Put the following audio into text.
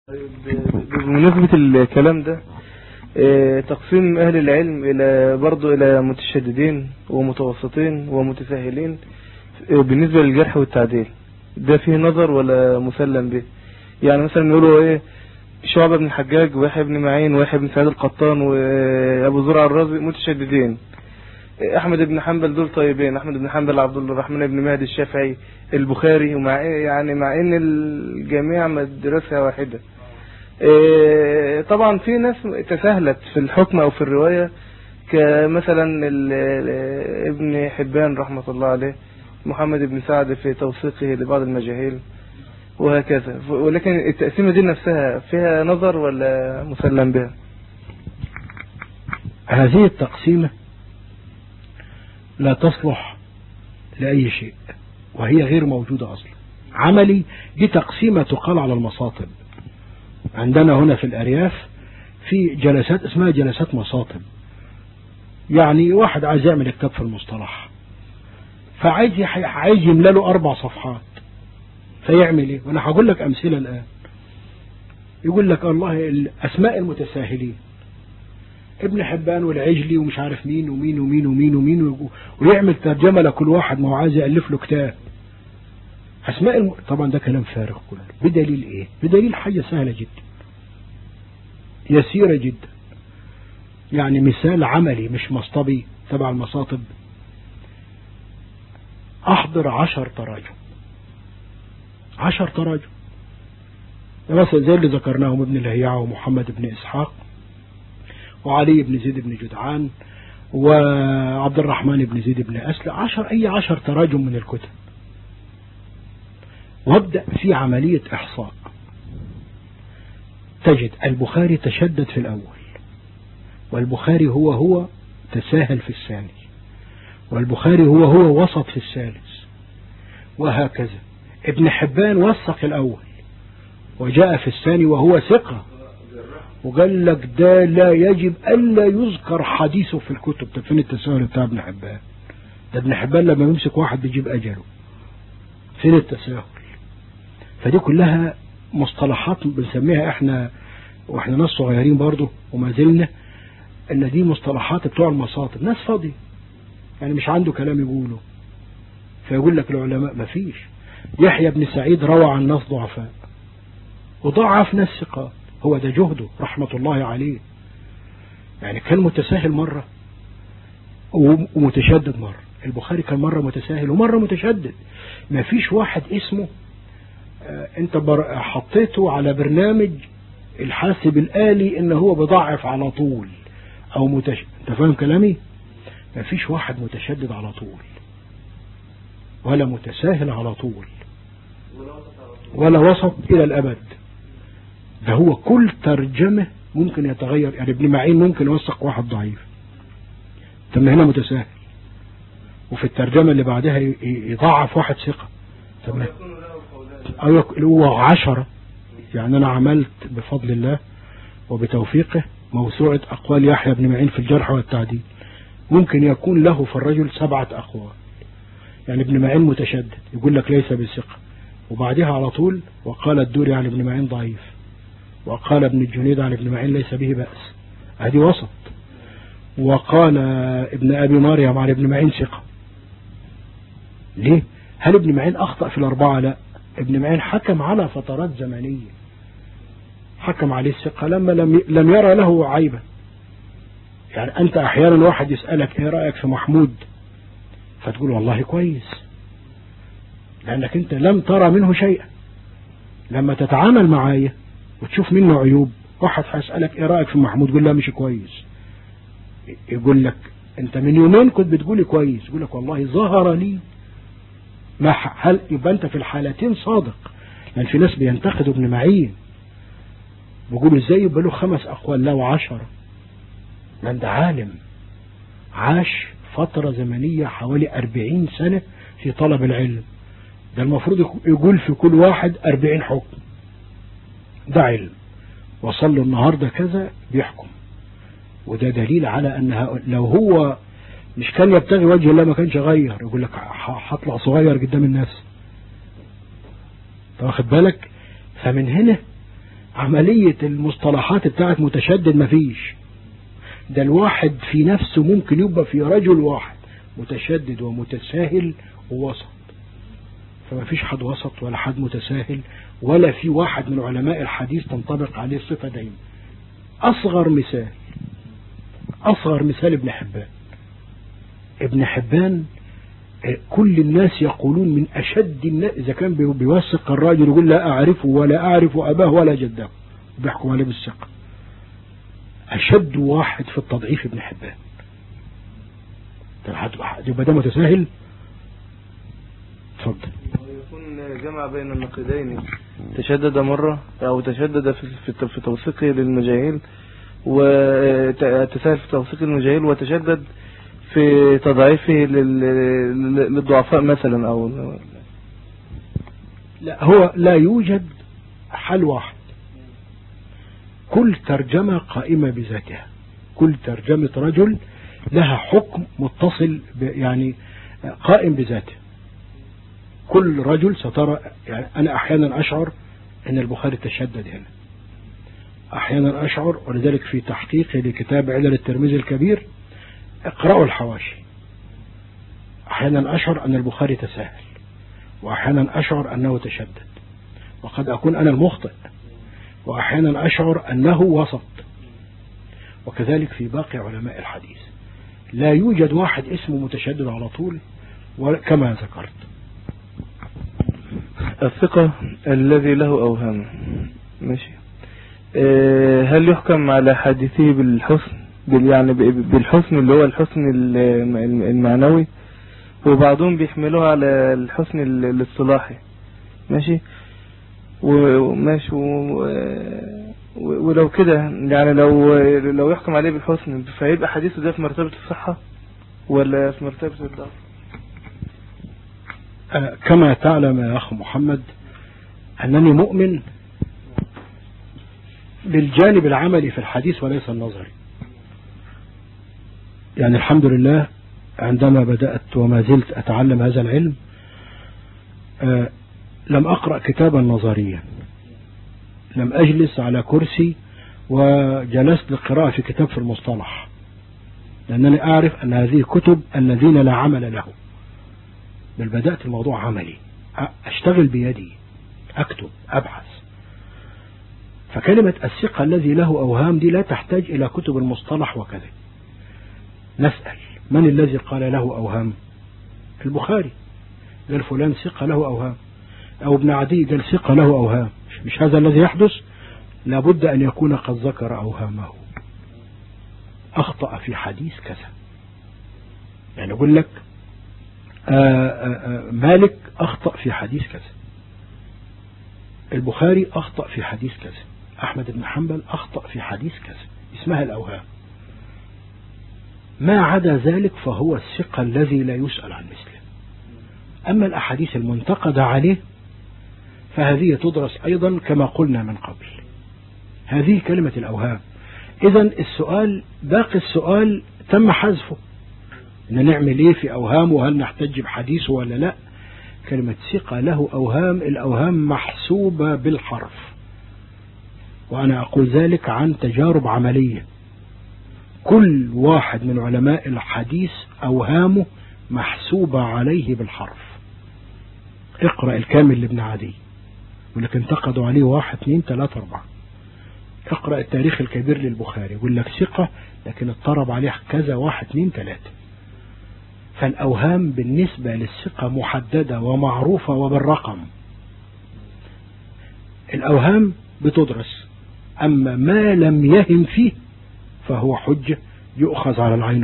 بمناسبة الكلام ده آه، تقسيم أهل العلم إلى برضو إلى متشددين ومتوسطين ومتساهلين آه، بالنسبة للجرح والتعديل ده فيه نظر ولا مسلم به يعني مثلا يقولوا إيه شعبة بن الحجاج ويحيى بن معين ويحيى بن سعيد القطان وأبو زرع الرازي متشددين آه، أحمد بن حنبل دول طيبين أحمد بن حنبل عبد الرحمن بن مهدي الشافعي البخاري ومع يعني مع إن الجميع مدرسة واحدة إيه، طبعا في ناس تساهلت في الحكم او في الرواية كمثلا ال- ال- ابن حبان رحمة الله عليه محمد بن سعد في توثيقه لبعض المجاهيل وهكذا ف- ولكن التقسيمة دي نفسها فيها نظر ولا مسلم بها هذه التقسيمة لا تصلح لأي شيء وهي غير موجودة أصلا عملي دي تقسيمة تقال على المصاطب عندنا هنا في الأرياف في جلسات اسمها جلسات مصاطب يعني واحد عايز يعمل كتاب في المصطلح فعايز يح- عايز يملى له أربع صفحات فيعمل إيه وأنا هقول لك أمثلة الآن يقول لك الله الأسماء المتساهلين ابن حبان والعجلي ومش عارف مين ومين ومين ومين ومين ويقو- ويعمل ترجمة لكل واحد ما هو عايز يألف له كتاب أسماء الم... طبعا ده كلام فارغ كله بدليل إيه بدليل حاجة سهلة جدا يسيرة جدا يعني مثال عملي مش مصطبي تبع المصاطب أحضر عشر تراجم عشر تراجم مثلا زي اللي ذكرناهم ابن الهياع ومحمد بن إسحاق وعلي بن زيد بن جدعان وعبد الرحمن بن زيد بن أسل عشر أي عشر تراجم من الكتب وابدأ في عملية إحصاء تجد البخاري تشدد في الأول والبخاري هو هو تساهل في الثاني والبخاري هو هو وسط في الثالث وهكذا ابن حبان وثق الأول وجاء في الثاني وهو ثقة وقال لك ده لا يجب ألا يذكر حديثه في الكتب ده فين التساهل بتاع ابن حبان ده ابن حبان لما يمسك واحد بيجيب أجله فين التساهل فدي كلها مصطلحات بنسميها احنا واحنا ناس صغيرين برضو وما زلنا ان دي مصطلحات بتوع المصاطب ناس فاضي يعني مش عنده كلام يقوله فيقول لك العلماء ما فيش يحيى بن سعيد روى عن ناس ضعفاء وضعف ناس ثقات هو ده جهده رحمة الله عليه يعني كان متساهل مرة ومتشدد مرة البخاري كان مرة متساهل ومرة متشدد ما فيش واحد اسمه آه، انت بر- حطيته على برنامج الحاسب الآلي ان هو بضعف على طول او متش... انت فاهم كلامي ما فيش واحد متشدد على طول ولا متساهل على طول ولا وسط الى الابد ده هو كل ترجمة ممكن يتغير يعني ابن معين ممكن يوثق واحد ضعيف ثم هنا متساهل وفي الترجمة اللي بعدها ي- ي- يضعف واحد ثقة ثم أو يك- هو عشرة يعني أنا عملت بفضل الله وبتوفيقه موسوعة أقوال يحيى بن معين في الجرح والتعديل ممكن يكون له في الرجل سبعة أقوال يعني ابن معين متشدد يقول لك ليس بثقة وبعدها على طول وقال الدوري عن ابن معين ضعيف وقال ابن الجنيد عن ابن معين ليس به بأس هذه وسط وقال ابن أبي مريم عن ابن معين ثقة ليه هل ابن معين أخطأ في الأربعة لا ابن معين حكم على فترات زمنية حكم عليه الثقة لما لم لم يرى له عيبا يعني أنت أحيانا واحد يسألك إيه رأيك في محمود فتقول والله كويس لأنك أنت لم ترى منه شيئا لما تتعامل معايا وتشوف منه عيوب واحد هيسألك إيه رأيك في محمود يقول لا مش كويس يقول لك أنت من يومين كنت بتقولي كويس يقول لك والله ظهر لي ما ح- هل يبقى أنت في الحالتين صادق لأن في ناس بينتقدوا ابن معين بيقولوا ازاي يبقى له خمس أقوال لا وعشرة من ده عالم عاش فترة زمنية حوالي أربعين سنة في طلب العلم ده المفروض يك- يقول في كل واحد أربعين حكم ده علم وصل له النهاردة كذا بيحكم وده دليل على أن هؤلاء- لو هو مش كان يبتغي وجه الله ما كانش غير يقول لك ح- هطلع صغير قدام الناس أنت واخد بالك فمن هنا عملية المصطلحات بتاعت متشدد مفيش ده الواحد في نفسه ممكن يبقى في رجل واحد متشدد ومتساهل ووسط فما فيش حد وسط ولا حد متساهل ولا في واحد من علماء الحديث تنطبق عليه الصفة دايما أصغر مثال أصغر مثال ابن حبان ابن حبان كل الناس يقولون من أشد الناس إذا كان بيوثق الراجل يقول لا أعرفه ولا أعرف أباه ولا جده بيحكم عليه بالثقة أشد واحد في التضعيف ابن حبان يبقى ده متساهل اتفضل ويكون جمع بين النقيضين تشدد مرة أو تشدد في في في توثيقه للمجاهيل وتساهل في توثيق المجاهيل وتشدد في تضعيفه لل- للضعفاء مثلا أو لا هو لا يوجد حل واحد كل ترجمة قائمة بذاتها كل ترجمة رجل لها حكم متصل ب- يعني قائم بذاته كل رجل سترى يعني أنا أحيانا أشعر أن البخاري تشدد هنا أحيانا أشعر ولذلك في تحقيقي لكتاب علل الترمذي الكبير اقرأوا الحواشي أحيانا أشعر أن البخاري تساهل وأحيانا أشعر أنه تشدد وقد أكون أنا المخطئ وأحيانا أشعر أنه وسط وكذلك في باقي علماء الحديث لا يوجد واحد اسمه متشدد على طول كما ذكرت الثقة الذي له أوهام ماشي آه، هل يحكم على حديثه بالحسن بال يعني ب- بالحسن اللي هو الحسن ال- الم- المعنوي وبعضهم بيحملوها على الحسن ال- الاصطلاحي ماشي و- وماشي و- و- ولو كده يعني لو لو يحكم عليه بالحسن فيبقى حديثه ده في مرتبة الصحة ولا في مرتبة الضعف آه، كما تعلم يا أخ محمد أنني مؤمن بالجانب العملي في الحديث وليس النظري يعني الحمد لله عندما بدأت وما زلت أتعلم هذا العلم آه، لم أقرأ كتابا نظريا لم أجلس على كرسي وجلست للقراءة في كتاب في المصطلح لأنني أعرف أن هذه كتب الذين لا عمل لهم بل بدأت الموضوع عملي أ- أشتغل بيدي أكتب أبحث فكلمة الثقة الذي له أوهام دي لا تحتاج إلى كتب المصطلح وكذا نسأل من الذي قال له أوهام البخاري قال فلان ثقة له أوهام أو ابن عدي قال ثقة له أوهام مش- مش هذا الذي يحدث لابد أن يكون قد ذكر أوهامه أخطأ في حديث كذا يعني أقول لك آآ آآ مالك أخطأ في حديث كذا البخاري أخطأ في حديث كذا أحمد بن حنبل أخطأ في حديث كذا اسمها الأوهام ما عدا ذلك فهو الثقة الذي لا يسأل عن مثله أما الأحاديث المنتقدة عليه فهذه تدرس أيضا كما قلنا من قبل هذه كلمة الأوهام إذا السؤال باقي السؤال تم حذفه إن نعمل إيه في أوهامه هل نحتج بحديثه ولا لا كلمة ثقة له أوهام الأوهام محسوبة بالحرف وأنا أقول ذلك عن تجارب عملية كل واحد من علماء الحديث أوهامه محسوبة عليه بالحرف اقرأ الكامل لابن عدي ولكن انتقدوا عليه واحد اثنين ثلاثة أربعة اقرأ التاريخ الكبير للبخاري يقول لك ثقة لكن اضطرب عليه كذا واحد اثنين ثلاثة فالأوهام بالنسبة للثقة محددة ومعروفة وبالرقم الأوهام بتدرس أما ما لم يهم فيه فهو حجة يؤخذ على العين